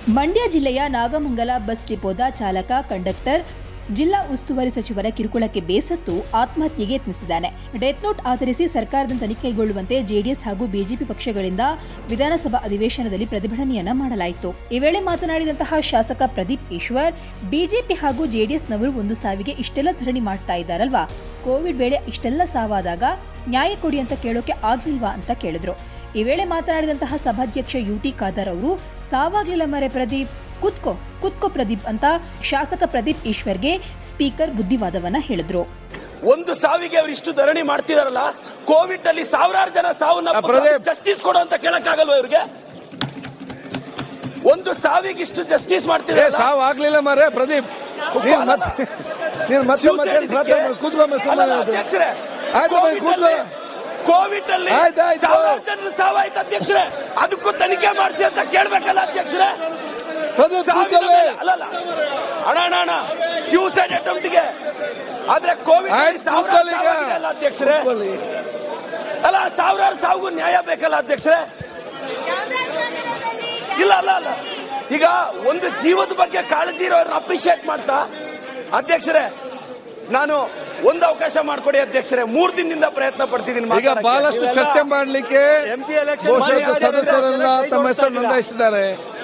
ಮಂಡ್ಯ ಜಿಲ್ಲೆಯ ನಾಗಮಂಗಲ ಬಸ್ ಡಿಪೋದ ಚಾಲಕ ಕಂಡಕ್ಟರ್ ಜಿಲ್ಲಾ ಉಸ್ತುವಾರಿ ಸಚಿವರ ಕಿರುಕುಳಕ್ಕೆ ಬೇಸತ್ತು ಆತ್ಮಹತ್ಯೆಗೆ ಯತ್ನಿಸಿದ್ದಾನೆ ಡೆತ್ ನೋಟ್ ಆಧರಿಸಿ ಸರ್ಕಾರದ ತನಿಖೆ ಕೈಗೊಳ್ಳುವಂತೆ ಜೆಡಿಎಸ್ ಹಾಗೂ ಬಿಜೆಪಿ ಪಕ್ಷಗಳಿಂದ ವಿಧಾನಸಭಾ ಅಧಿವೇಶನದಲ್ಲಿ ಪ್ರತಿಭಟನೆಯನ್ನ ಮಾಡಲಾಯಿತು ಈ ವೇಳೆ ಮಾತನಾಡಿದಂತಹ ಶಾಸಕ ಪ್ರದೀಪ್ ಈಶ್ವರ್ ಬಿಜೆಪಿ ಹಾಗೂ ಜೆಡಿಎಸ್ನವರು ಒಂದು ಸಾವಿಗೆ ಇಷ್ಟೆಲ್ಲ ಧರಣಿ ಮಾಡ್ತಾ ಇದ್ದಾರಲ್ವಾ ಕೋವಿಡ್ ವೇಳೆ ಇಷ್ಟೆಲ್ಲ ಸಾವಾದಾಗ ನ್ಯಾಯ ಕೊಡಿ ಅಂತ ಕೇಳೋಕೆ ಆಗ್ಲಿಲ್ವಾ ಅಂತ ಕೇಳಿದ್ರು ಈ ವೇಳೆ ಮಾತನಾಡಿದಂತಹ ಸಭಾಧ್ಯಕ್ಷ ಯುಟಿ ಖಾದರ್ ಅವರು ಸಾವಾಗ್ಲಿಲ್ಲ ಮರೆ ಪ್ರದೀಪ್ ಕುತ್ಕೋ ಕುತ್ಕೋ ಪ್ರದೀಪ್ ಅಂತ ಶಾಸಕ ಪ್ರದೀಪ್ ಈಶ್ವರ್ಗೆ ಸ್ಪೀಕರ್ ಬುದ್ಧಿವಾದವನ್ನ ಹೇಳಿದ್ರು ಒಂದು ಸಾವಿಗೆ ಅವ್ರು ಇಷ್ಟು ಧರಣಿ ಮಾಡ್ತಿದಾರಲ್ಲ ಕೋವಿಡ್ ಅಲ್ಲಿ ಸಾವಿರಾರು ಜನ ಸಾವನ್ನ ಆ, ಪ್ರದೀಪ್. ಜಸ್ಟಿಸ್ ಕೊಡು ಅಂತ ಕೇಳಕ್ಕಾಗಲ್ವಾ ಇವ್ರಿಗೆ ಒಂದು ಸಾವಿಗೆ ಇಷ್ಟು ಜಸ್ಟಿಸ್ ಏ ಮಾಡ್ತಿದಾರಲ್ಲ ಸಾವು ಆಗ್ಲಿಲ್ಲ ಮಾರೇ ಪ್ರದೀಪ್ ನೀನ್ ಮತ್ತೆ ನೀನ್ ಮತ್ತೆ ಮತ್ತೆ ಮಾತಾಡ್- ಕೂತ್ಕೊಂಬ ಸುಮ್ಮನೆ ಅಲ್ಲಲ್ಲ, ಅದು. ಅಧ್ಯಕ್ಷರೇ ಆಯ್ತು ಬೈ, ಕೋವಿಡ್ ಕೂತ್ಕೊ. ಅಲ್ಲಿ- ಕೋವಿಡ್ ಅಲ್ಲಿ ಆಯ್ತು, ಆಯ್ತು. ಸಾವಿರಾರು ಜನರು ಸಾವಾಯ್ತು ಅಧ್ಯಕ್ಷರೇ ಅದಕ್ಕೂ ತನಿಖೆ ಮಾಡ್ತಿ ಅಂತ ಕೇಳ್ಬೇಕಲ್ಲ ಅಧ್ಯಕ್ಷರೇ ಪ್ರದೀಪ್ ಸಾವಿನ ಕೂತ್ಕೊಳ್ಳಿ. ಮೇಲೆ- ಅಲ್ಲಲ್ಲ ಅಣ್ಣ ಅಣ್ಣ ಅಣ್ಣ ಸ್ಯೂಸೈಡ್ ಅಟೆಂಪ್ಟ್ಗೆ ಆದ್ರೆ ಕೋವಿಡ್ ಅಲ್ಲಿ ಆಯ್ತು, ಸಾವಿರಾರು ಕೂತ್ಕೊಳ್ಳಿ ಈಗ. ಸಾವಾಗಿದೆಯಲ್ಲ ಅಧ್ಯಕ್ಷರೇ ಕೂತ್ಕೊಳ್ಳಿ. ಅಲ್ಲ ಸಾವಿರಾರು ಸಾವಿಗೂ ನ್ಯಾಯ ಬೇಕಲ್ಲ ಅಧ್ಯಕ್ಷರೇ ಇಲ್ಲ ಅಲ್ಲ ಅಲ್ಲ ಈಗ ಒಂದು ಜೀವದ ಬಗ್ಗೆ ಕಾಳಜಿ ಇರೋರನ್ನ ಅಪ್ರಿಶಿಯೇಟ್ ಮಾಡ್ತಾ ಅಧ್ಯಕ್ಷರೇ ನಾನು ಒಂದು ಅವಕಾಶ ಮಾಡ್ಕೊಡಿ ಅಧ್ಯಕ್ಷರೇ ಮೂರ್ ದಿನದಿಂದ ಪ್ರಯತ್ನ ಪಡ್ತಿದ್ದೀನಿ ಈಗ ಮಾತಾಡಕ್ಕೆ. ಬಹಳಷ್ಟು ಚರ್ಚೆ ಮಾಡ್ಲಿಕ್ಕೆ MP election ಬಹುಶಃ ಮಾಡಿ ಸದಸ್ಯರೆಲ್ಲ ತಮ್ಮ ಹೆಸರು ನೋಂದಾಯಿಸಿದ್ದಾರೆ